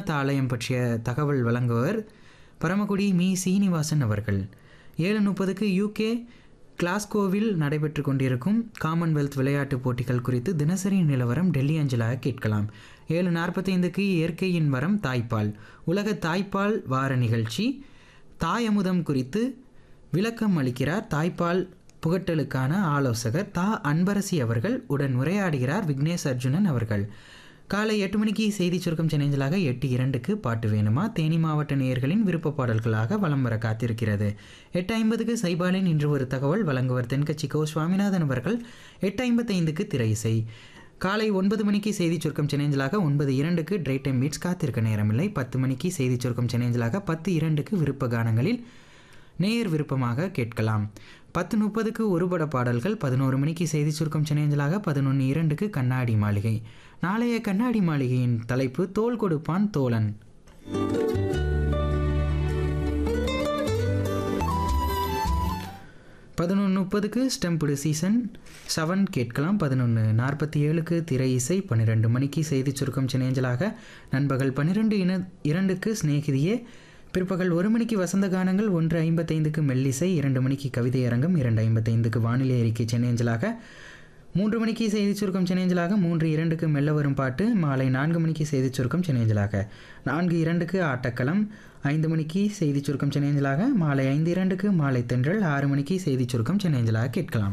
ஜெகநாத் ஆலயம் பற்றிய தகவல் வழங்குவர் பரமக்குடி மீ சீனிவாசன் அவர்கள் ஏழு முப்பதுக்கு யூகே கிளாஸ்கோவில் நடைபெற்று கொண்டிருக்கும் காமன்வெல்த் விளையாட்டுப் போட்டிகள் குறித்து தினசரி நிலவரம் டெல்லி அஞ்சலாக கேட்கலாம் ஏழு நாற்பத்தைந்துக்கு இயற்கையின் வரம் தாய்ப்பால் உலக தாய்ப்பால் வார நிகழ்ச்சி தாயமுதம் குறித்து விளக்கம் அளிக்கிறார் தாய்ப்பால் புகட்டலுக்கான ஆலோசகர் தா அன்பரசி அவர்கள் உடன் உரையாடுகிறார் விக்னேஷ் அர்ஜுனன் அவர்கள் காலை எட்டு மணிக்கு செய்தி சுருக்கம் சென்னைஞ்சலாக எட்டு இரண்டுக்கு பாட்டு வேணுமா தேனி மாவட்ட நேயர்களின் விருப்ப பாடல்களாக வலம் வர காத்திருக்கிறது எட்டு ஐம்பதுக்கு சைபாலின் இன்று ஒரு தகவல் வழங்குவர் தென்கட்சி கோ சுவாமிநாதன் அவர்கள் எட்டு ஐம்பத்தைந்துக்கு திரை இசை காலை ஒன்பது மணிக்கு செய்தி சுருக்கம் சென்னைஞ்சலாக ஒன்பது இரண்டுக்கு ட்ரை டைம் பீட்ஸ் காத்திருக்க நேரமில்லை பத்து மணிக்கு செய்தி சுருக்கம் சென்னைஞ்சலாக பத்து இரண்டுக்கு விருப்ப கானங்களில் நேயர் விருப்பமாக கேட்கலாம் பத்து முப்பதுக்கு ஒருபட பாடல்கள் பதினோரு மணிக்கு செய்தி சுருக்கம் சென்னைஞ்சலாக பதினொன்று இரண்டுக்கு கண்ணாடி மாளிகை நாளைய கண்ணாடி மாளிகையின் தலைப்பு தோல் கொடுப்பான் தோழன் பதினொன்று முப்பதுக்கு ஸ்டெம்புடு சீசன் செவன் கேட்கலாம் பதினொன்று நாற்பத்தி ஏழுக்கு திரை இசை பன்னிரெண்டு மணிக்கு செய்தி சுருக்கம் சென்னைஞ்சலாக நண்பகல் பன்னிரெண்டு இன இரண்டுக்கு சிநேகிதியே பிற்பகல் ஒரு மணிக்கு வசந்த கானங்கள் ஒன்று ஐம்பத்தைந்துக்கு மெல்லிசை இரண்டு மணிக்கு கவிதை அரங்கம் இரண்டு ஐம்பத்தைந்துக்கு வானிலை அறிக்கை சென்னையஞ்சலாக மூன்று மணிக்கு செய்தி சுருக்கம் சென்னையஞ்சலாக மூன்று இரண்டுக்கு மெல்ல வரும் பாட்டு மாலை நான்கு மணிக்கு செய்தி சுருக்கம் சென்னையஞ்சலாக நான்கு இரண்டுக்கு ஆட்டக்களம் ஐந்து மணிக்கு செய்தி சுருக்கம் சென்னையஞ்சலாக மாலை ஐந்து இரண்டுக்கு மாலை தென்றல் ஆறு மணிக்கு செய்தி சுருக்கம் சென்னையஞ்சலாக கேட்கலாம்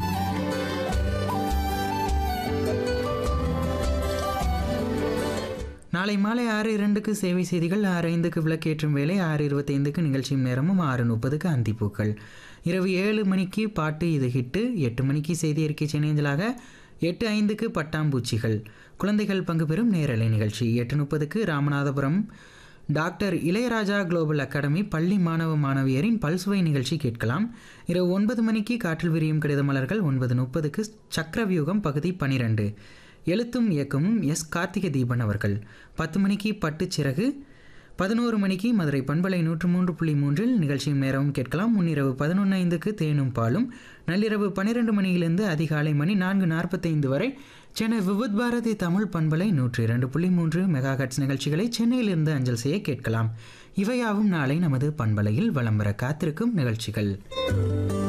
நாளை மாலை ஆறு இரண்டுக்கு சேவை செய்திகள் ஆறு ஐந்துக்கு விளக்கேற்றும் வேலை ஆறு இருபத்தைந்துக்கு நிகழ்ச்சியும் நேரமும் ஆறு முப்பதுக்கு அந்திப்பூக்கள் இரவு ஏழு மணிக்கு பாட்டு இது ஹிட்டு எட்டு மணிக்கு செய்தி அறிக்கை சென்னைஞ்சலாக எட்டு ஐந்துக்கு பட்டாம்பூச்சிகள் குழந்தைகள் பங்கு பெறும் நேரலை நிகழ்ச்சி எட்டு முப்பதுக்கு Ramanathapuram doctor Ilaiyaraaja global academy பள்ளி மாணவ மாணவியரின் பல்சுவை நிகழ்ச்சி கேட்கலாம் இரவு ஒன்பது மணிக்கு காற்றில் விரியும் கடித மலர்கள் ஒன்பது முப்பதுக்கு சக்கரவியூகம் பகுதி பனிரெண்டு எழுத்தும் இயக்கமும் எஸ் கார்த்திக தீபன் அவர்கள் பத்து மணிக்கு பட்டுச்சிறகு பதினோரு மணிக்கு மதுரை பண்பலை நூற்று மூன்று புள்ளி மூன்றில் நிகழ்ச்சியும் நேரமும் கேட்கலாம் முன்னிரவு பதினொன்று ஐந்துக்கு தேனும் பாலும் நள்ளிரவு பன்னிரெண்டு மணியிலிருந்து அதிகாலை மணி நான்கு நாற்பத்தைந்து வரை சென்னை விபுத் பாரதி தமிழ் பண்பலை நூற்று இரண்டு புள்ளி மூன்று மெகா ஹட்ஸ் நிகழ்ச்சிகளை சென்னையிலிருந்து அஞ்சல் செய்ய கேட்கலாம் இவையாவும் நாளை நமது பண்பலையில் வலம் வர காத்திருக்கும் நிகழ்ச்சிகள்